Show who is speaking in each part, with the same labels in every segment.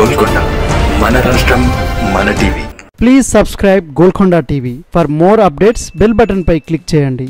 Speaker 1: గోల్కొండ మన రాష్ట్రం మన TV
Speaker 2: please subscribe Golconda TV for more updates bell button పై క్లిక్ చేయండి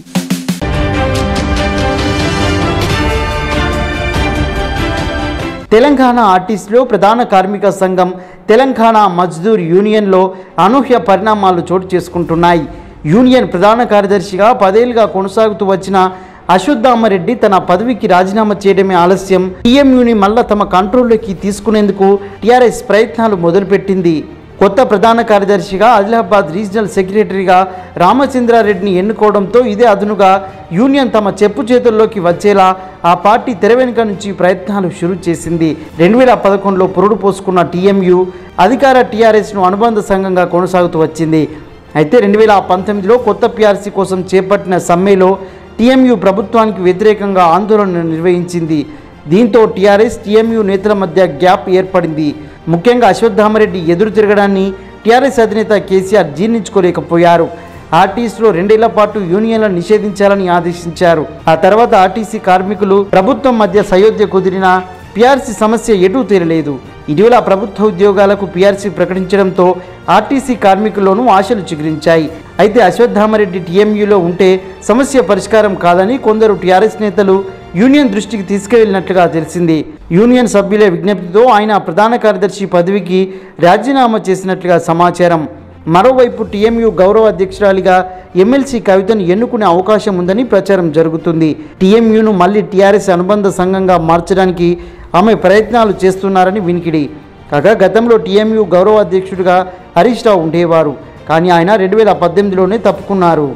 Speaker 3: తెలంగాణ ఆర్టీసీలో ప్రధాన కార్మిక సంఘం తెలంగాణ మజ్దూర్ యూనియన్లో అనూహ్య పరిణామాలు చోటు చేసుకుంటున్నాయి యూనియన్ ప్రధాన కార్యదర్శిగా పదేళ్లుగా కొనసాగుతూ వచ్చిన అశ్వత్థామరెడ్డి తన పదవికి రాజీనామా చేయడమే ఆలస్యం టీఎంయూని మళ్ళా తమ కంట్రోల్లోకి తీసుకునేందుకు టీఆర్ఎస్ ప్రయత్నాలు మొదలుపెట్టింది కొత్త ప్రధాన కార్యదర్శిగా ఆదిలాబాద్ రీజనల్ సెక్రటరీగా రామచంద్రారెడ్డిని ఎన్నుకోవడంతో ఇదే అదునుగా యూనియన్ తమ చెప్పు చేతుల్లోకి వచ్చేలా ఆ పార్టీ తెర వెనుక నుంచి ప్రయత్నాలు షురూ చేసింది రెండు వేల పదకొండులో పురుడు పోసుకున్న టీఎంయు అధికార టీఆర్ఎస్ను అనుబంధ సంఘంగా కొనసాగుతూ వచ్చింది అయితే రెండు వేల పంతొమ్మిదిలో కొత్త పిఆర్సీ కోసం చేపట్టిన సమ్మెలో టీఎంయు ప్రభుత్వానికి వ్యతిరేకంగా ఆందోళన నిర్వహించింది దీంతో టీఆర్ఎస్ టీఎంయు నేతల మధ్య గ్యాప్ ఏర్పడింది ముఖ్యంగా అశ్వత్థామరెడ్డి ఎదురు తిరగడాన్ని టీఆర్ఎస్ అధినేత కేసీఆర్ జీర్ణించుకోలేకపోయారు ఆర్టీసీలో రెండేళ్ల పాటు యూనియన్లను నిషేధించాలని ఆదేశించారు ఆ తర్వాత ఆర్టీసీ కార్మికులు ప్రభుత్వం మధ్య సయోధ్య కుదిరిన పీఆర్సీ సమస్య ఎటూ తీరలేదు ఇటీవల ప్రభుత్వ ఉద్యోగాలకు పీఆర్సీ ప్రకటించడంతో ఆర్టీసీ కార్మికుల్లోనూ ఆశలు చిగురించాయి అయితే అశ్వత్థామరెడ్డి టీఎంయూలో ఉంటే సమస్య పరిష్కారం కాదని కొందరు టీఆర్ఎస్ నేతలు యూనియన్ దృష్టికి తీసుకువెళ్ళినట్లుగా తెలిసింది యూనియన్ సభ్యుల విజ్ఞప్తితో ఆయన ప్రధాన కార్యదర్శి పదవికి రాజీనామా చేసినట్లుగా సమాచారం మరోవైపు టీఎంయు గౌరవ అధ్యక్షురాలిగా ఎమ్మెల్సీ కవితను ఎన్నుకునే అవకాశం ఉందని ప్రచారం జరుగుతుంది టీఎంయూను మళ్ళీ టీఆర్ఎస్ అనుబంధ సంఘంగా మార్చడానికి ఆమె ప్రయత్నాలు చేస్తున్నారని వినికిడి కాగా గతంలో టీఎంయు గౌరవ అధ్యక్షుడిగా హరీష్ రావు ఉండేవారు కానీ ఆయన రెండు వేల పద్దెనిమిదిలోనే తప్పుకున్నారు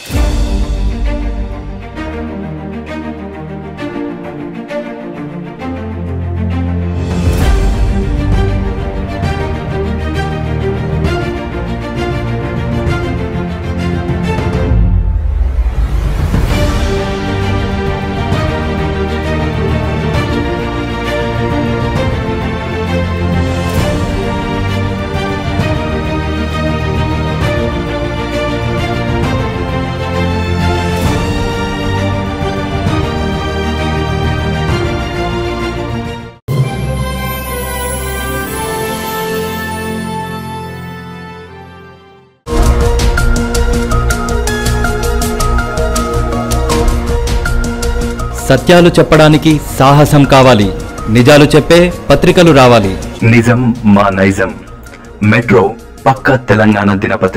Speaker 4: సత్యాలు చెప్పడానికి సాహసం కావాలి నిజాలు చెప్పే పత్రికలు రావాలి
Speaker 1: నిజం మా నైజం మెట్రో పక్క తెలంగాణ దినపత్రిక